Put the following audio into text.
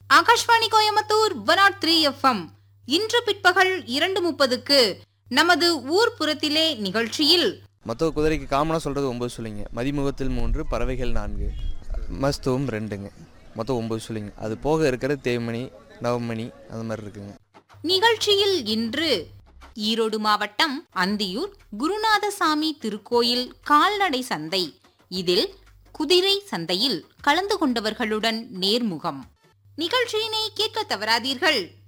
Akashvani Coimbatore one naught three F M இன்று பிற்பகல் இரண்டு முப்பதுக்கு நமது ஊர் புறத்திலே நிகழ்ச்சியில் மொத்த குதிரைக்கு காமனாக சொல்கிறது ஒம்பது சொல்லிங்க மதிமுகத்தில் மூன்று பறவைகள் நான்கு மஸ்தூம் ரெண்டுங்க மொத்தம் ஒம்பது சொல்லிங்க அது போக இருக்கிற தேய்மணி நவமணி அந்த மாதிரி இருக்குங்க நிகழ்ச்சியில் இன்று ஈரோடு மாவட்டம் அந்தியூர் குருநாதசாமி திருக்கோயில் கால்நடை சந்தை இதில் குதிரை சந்தையில் கலந்து கொண்டவர்களுடன் நேர்முகம் நிகழ்ச்சியினை கேட்க தவறாதீர்கள்